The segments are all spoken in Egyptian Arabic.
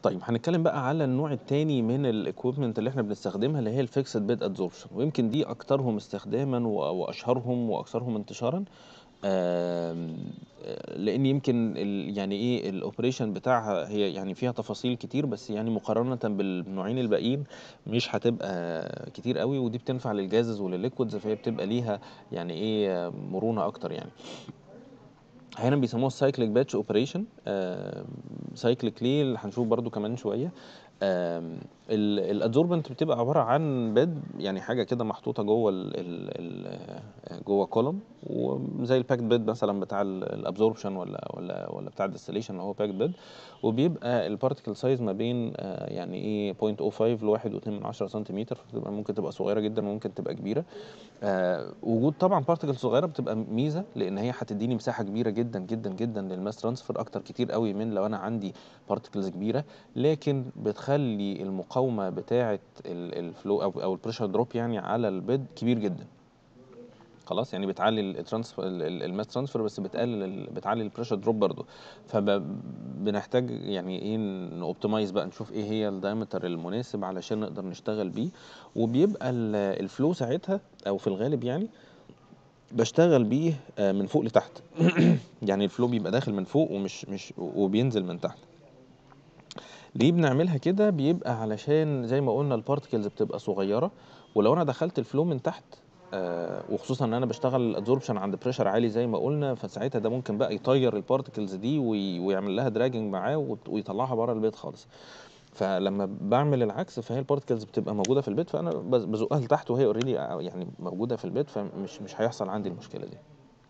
طيب هنتكلم بقى على النوع التاني من الاكويبمنت اللي احنا بنستخدمها اللي هي الفيكسد بيد ادزوربشن ويمكن دي اكترهم استخداما و- واشهرهم واكثرهم انتشارا آم، آه، لان يمكن ال- يعني ايه الاوبريشن بتاعها هي يعني فيها تفاصيل كتير بس يعني مقارنه بالنوعين الباقيين مش هتبقى كتير قوي ودي بتنفع للجازز وللليكويدز فهي بتبقى ليها يعني ايه آه، مرونه اكتر يعني احيانا بيسموها السايكليك باتش اوبريشن سايكليك ليه اللي هنشوف برضو كمان شويه الادزوربنت بتبقى عباره عن بيد يعني حاجه كده محطوطه جوه ال ال ال جوه كولوم وزي الباكد بيد مثلا بتاع الابزوربشن ولا ولا ولا بتاع الديستليشن اللي هو باكد بيد وبيبقى البارتكل سايز ما بين آه، يعني ايه 0.05 ل 1.2 سنتيمتر فتبقى ممكن تبقى صغيره جدا وممكن تبقى كبيره آه، وجود طبعا بارتكل صغيره بتبقى ميزه لان هي هتديني مساحه كبيره جدا جدا جدا للماس ترانسفير اكتر كتير قوي من لو انا عندي بارتكلز كبيره لكن بتخلي المقاومه بتاعه الفلو او او البريشر دروب يعني على البيد كبير جدا خلاص يعني بتعلي الترانسفير الماس ترانسفير بس بتقلل ال- بتعلي البريشر دروب برضو فبنحتاج يعني ايه نوبتمايز بقى نشوف ايه هي الدايمتر المناسب علشان نقدر نشتغل بيه وبيبقى ال- الفلو ساعتها او في الغالب يعني بشتغل بيه آه، من فوق لتحت يعني الفلو بيبقى داخل من فوق ومش مش وبينزل من تحت ليه بنعملها كده بيبقى علشان زي ما قلنا البارتكلز بتبقى صغيره ولو انا دخلت الفلو من تحت آه وخصوصا ان انا بشتغل الادزوربشن عند بريشر عالي زي ما قلنا فساعتها ده ممكن بقى يطير البارتكلز دي وي- ويعمل لها دراجنج معاه وت- ويطلعها بره البيت خالص فلما بعمل العكس فهي البارتكلز بتبقى موجوده في البيت فانا بز- بزقها لتحت وهي اوريدي يعني موجوده في البيت فمش مش هيحصل عندي المشكله دي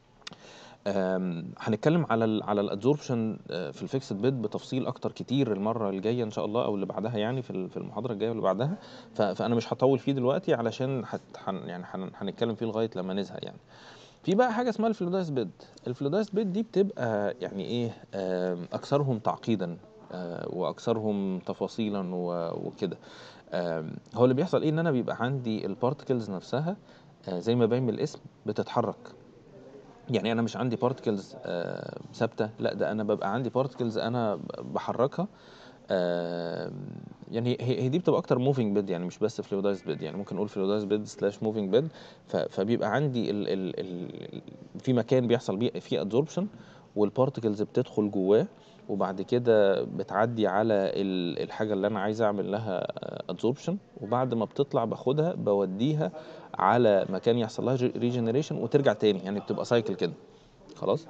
أم، هنتكلم على ال على الادزوربشن في الفيكسد بيد بتفصيل اكتر كتير المره الجايه ان شاء الله او اللي بعدها يعني في ال- في المحاضره الجايه واللي بعدها ف- فانا مش هطول فيه دلوقتي علشان هت هن يعني هن- هنتكلم فيه لغايه لما نزهق يعني في بقى حاجه اسمها الفلودايس بيد الفلودايس بيد دي بتبقى يعني ايه آم، اكثرهم تعقيدا آه، واكثرهم تفاصيلا و- وكده آم، هو اللي بيحصل ايه ان انا بيبقى عندي البارتكلز نفسها آه، زي ما باين من الاسم بتتحرك يعني انا مش عندي بارتكلز ثابته لا ده انا ببقى عندي بارتكلز انا ب- بحركها آه، يعني هي هي دي بتبقى اكتر موفينج بيد يعني مش بس فلويدايز بيد يعني ممكن نقول فلويدايز بيد سلاش موفينج بيد فبيبقى عندي ال ال ال في مكان بيحصل بيه فيه ادزوربشن والبارتكلز بتدخل جواه وبعد كده بتعدي على ال- الحاجه اللي انا عايز اعمل لها ادزوربشن وبعد ما بتطلع باخدها بوديها على مكان يحصل لها ريجنريشن وترجع تاني يعني بتبقى سايكل كده خلاص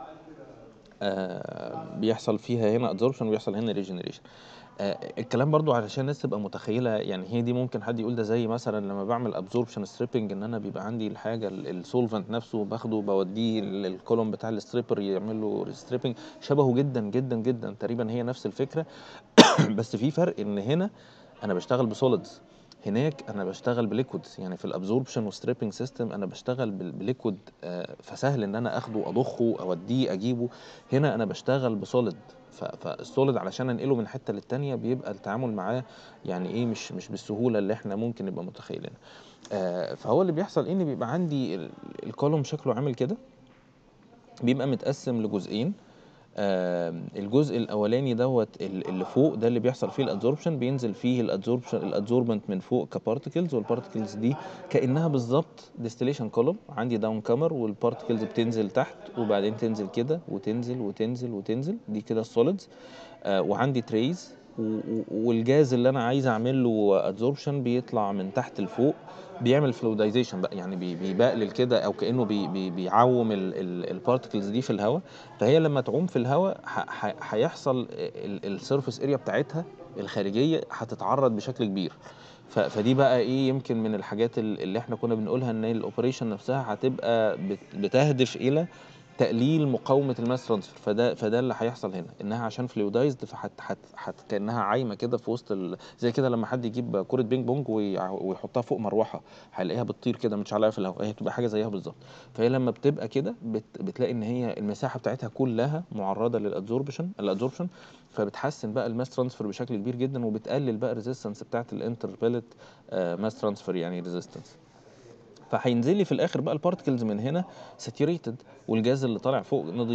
آه بيحصل فيها هنا ادزوربشن وبيحصل هنا ريجنريشن آه الكلام برضو علشان الناس تبقى متخيله يعني هي دي ممكن حد يقول ده زي مثلا لما بعمل ابزوربشن ستريبنج ان انا بيبقى عندي الحاجه السولفنت نفسه باخده بوديه للكولوم بتاع الستريبر يعمل له ستريبنج شبهه جدا جدا جدا تقريبا هي نفس الفكره بس في فرق ان هنا انا بشتغل بسوليدز هناك انا بشتغل بليكويدز يعني في الابزوربشن والستريبنج سيستم انا بشتغل بال- بليكويد آه، فسهل ان انا اخده اضخه اوديه اجيبه هنا انا بشتغل بسوليد ف- فالسوليد علشان انقله من حته للتانيه بيبقى التعامل معاه يعني ايه مش مش بالسهوله اللي احنا ممكن نبقى متخيلينها آه، فهو اللي بيحصل ان بيبقى عندي ال- الكولوم شكله عامل كده بيبقى متقسم لجزئين آم، الجزء الاولاني دوت ال- اللي فوق ده اللي بيحصل فيه الادزوربشن بينزل فيه الادزوربشن الادزوربنت من فوق كبارتكلز والبارتكلز دي كانها بالظبط ديستليشن كولوم عندي داون كامر والبارتكلز بتنزل تحت وبعدين تنزل كده وتنزل وتنزل وتنزل دي كده السوليدز آه، وعندي تريز والجاز اللي انا عايز اعمل له ادزوربشن بيطلع من تحت لفوق بيعمل فلويدايزيشن بقى يعني بي- بيبقلل كده او كانه بي بي بيعوم البارتكلز دي في الهواء فهي لما تعوم في الهواء ح- ح- هيحصل السيرفيس اريا بتاعتها الخارجيه هتتعرض بشكل كبير ف- فدي بقى ايه يمكن من الحاجات ال- اللي احنا كنا بنقولها ان الاوبريشن نفسها هتبقى بت- بتهدف الى تقليل مقاومه الماس ترانسفير فده فده اللي هيحصل هنا انها عشان فلويدايزد فحت حت حت كانها عايمه كده في وسط ال... زي كده لما حد يجيب كوره بينج بونج وي- ويحطها فوق مروحه هيلاقيها بتطير كده متشعلقه في الهواء هي بتبقى حاجه زيها بالظبط فهي لما بتبقى كده بت... بتلاقي ان هي المساحه بتاعتها كلها معرضه للادزوربشن الادزوربشن فبتحسن بقى الماس ترانسفير بشكل كبير جدا وبتقلل بقى الريزيستنس بتاعت الانتربيلت ماس ترانسفير يعني ريزيستنس فهينزل لي في الاخر بقى البارتكلز من هنا ساتوريتد والجاز اللي طالع فوق نظيف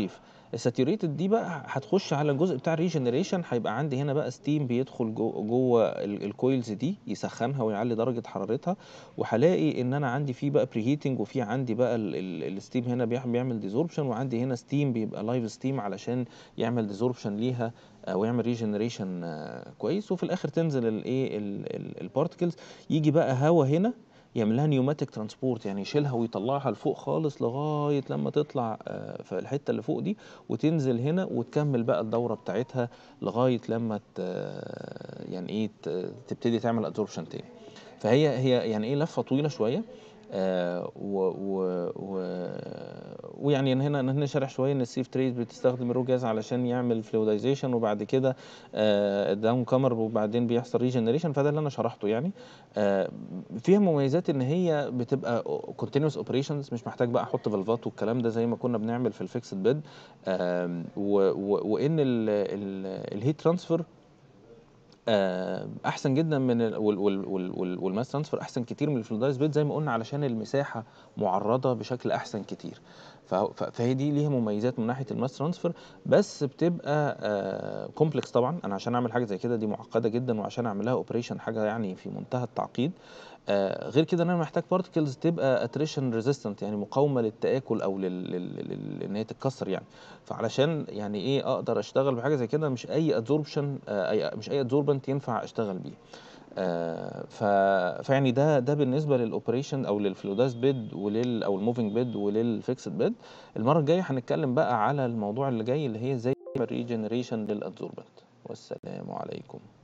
الساتيوريتد دي بقى هتخش على الجزء بتاع الريجنريشن هيبقى عندي هنا بقى ستيم بيدخل جو- جوه ال- الكويلز دي يسخنها ويعلي درجه حرارتها وهلاقي ان انا عندي فيه بقى بري هيتنج وفي عندي بقى ال- ال- الستيم هنا بيح- بيعمل ديزوربشن وعندي هنا ستيم بيبقى لايف ستيم علشان يعمل ديزوربشن ليها آه، ويعمل ريجنريشن كويس وفي الاخر تنزل الايه البارتكلز يجي بقى هوا هنا يعمل لها نيوماتيك ترانسبورت يعني يشيلها ويطلعها لفوق خالص لغايه لما تطلع آه، في الحته اللي فوق دي وتنزل هنا وتكمل بقى الدوره بتاعتها لغايه لما ت- يعني ايه ت- تبتدي تعمل ادزوربشن تاني فهي هي يعني ايه لفه طويله شويه آه و و و ويعني إن هنا هنا شرح شويه ان السيف تريز بتستخدم الرو جاز علشان يعمل فلويدايزيشن وبعد كده آه داون كامر وبعدين بيحصل ريجنريشن فده اللي انا شرحته يعني آه فيها مميزات ان هي بتبقى كونتينوس اوبريشنز مش محتاج بقى احط فالفات والكلام ده زي ما كنا بنعمل في الفيكسد بيد آه وان الهيت ترانسفير آه، احسن جدا من ال- وال- وال- وال- وال- والماس ترانسفير احسن كتير من الفلودايز بيت زي ما قلنا علشان المساحه معرضه بشكل احسن كتير ف- ف- فهي دي ليها مميزات من ناحيه الماس ترانسفير بس بتبقى كومبلكس طبعا انا عشان اعمل حاجه زي كده دي معقده جدا وعشان اعملها اوبريشن حاجه يعني في منتهى التعقيد آه، غير كده ان انا محتاج بارتكلز تبقى اتريشن ريزيستنت يعني مقاومه للتاكل او لل... لل... لل... ان هي تتكسر يعني فعلشان يعني ايه اقدر اشتغل بحاجه زي كده مش اي ادزوربشن أي مش اي ادزوربنت ينفع اشتغل بيه آه، ف... فيعني ده ده بالنسبه للاوبريشن او للفلوداس بيد ولل او الموفينج بيد وللفيكسد بيد المره الجايه هنتكلم بقى على الموضوع اللي جاي اللي هي زي الريجنريشن للادزوربنت والسلام عليكم